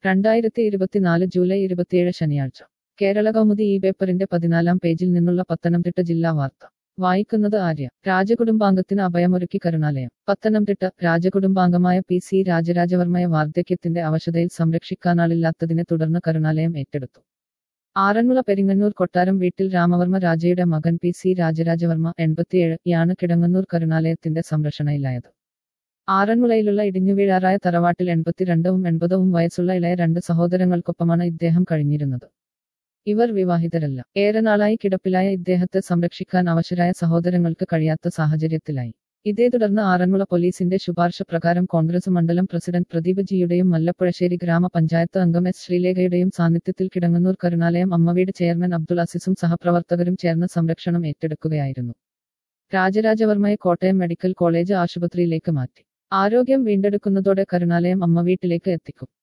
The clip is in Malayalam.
രണ്ടായിരത്തി ഇരുപത്തിനാല് ജൂലൈ ഇരുപത്തിയേഴ് ശനിയാഴ്ച കേരള കൗമുദി ഈ പേപ്പറിന്റെ പതിനാലാം പേജിൽ നിന്നുള്ള പത്തനംതിട്ട ജില്ലാ വാർത്ത വായിക്കുന്നത് ആര്യ രാജകുടുംബാംഗത്തിന് അഭയമൊരുക്കി കരുണാലയം പത്തനംതിട്ട രാജകുടുംബാംഗമായ പി സി രാജരാജവർമ്മയെ വാർദ്ധക്യത്തിന്റെ അവശതയിൽ സംരക്ഷിക്കാനാളില്ലാത്തതിനെ തുടർന്ന് കരുണാലയം ഏറ്റെടുത്തു ആറന്മുള പെരിങ്ങന്നൂർ കൊട്ടാരം വീട്ടിൽ രാമവർമ്മ രാജയുടെ മകൻ പി സി രാജരാജവർമ്മ എൺപത്തിയേഴ് യാണ് കിടങ്ങന്നൂർ കരുണാലയത്തിന്റെ സംരക്ഷണയിലായത് ആറന്മുളയിലുള്ള ഇടിഞ്ഞുവീഴാറായ തറവാട്ടിൽ എൺപത്തിരണ്ടവും എൺപതവും വയസ്സുള്ള ഇളയ രണ്ട് സഹോദരങ്ങൾക്കൊപ്പമാണ് ഇദ്ദേഹം കഴിഞ്ഞിരുന്നത് ഇവർ വിവാഹിതരല്ല ഏറെ നാളായി കിടപ്പിലായ ഇദ്ദേഹത്തെ സംരക്ഷിക്കാൻ അവശരായ സഹോദരങ്ങൾക്ക് കഴിയാത്ത സാഹചര്യത്തിലായി ഇതേ തുടർന്ന് ആറന്മുള പോലീസിന്റെ ശുപാർശ പ്രകാരം കോൺഗ്രസ് മണ്ഡലം പ്രസിഡന്റ് പ്രദീപ് ജിയുടെയും മല്ലപ്പുഴശ്ശേരി ഗ്രാമപഞ്ചായത്ത് അംഗം എസ് ശ്രീലേഖയുടെയും സാന്നിധ്യത്തിൽ കിടങ്ങന്നൂർ കരുണാലയം അമ്മവീട് ചെയർമാൻ അബ്ദുൾ അസിസും സഹപ്രവർത്തകരും ചേർന്ന് സംരക്ഷണം ഏറ്റെടുക്കുകയായിരുന്നു രാജരാജവർമ്മയെ കോട്ടയം മെഡിക്കൽ കോളേജ് ആശുപത്രിയിലേക്ക് മാറ്റി ആരോഗ്യം വീണ്ടെടുക്കുന്നതോടെ കരുണാലയം അമ്മവീട്ടിലേക്ക് എത്തിക്കും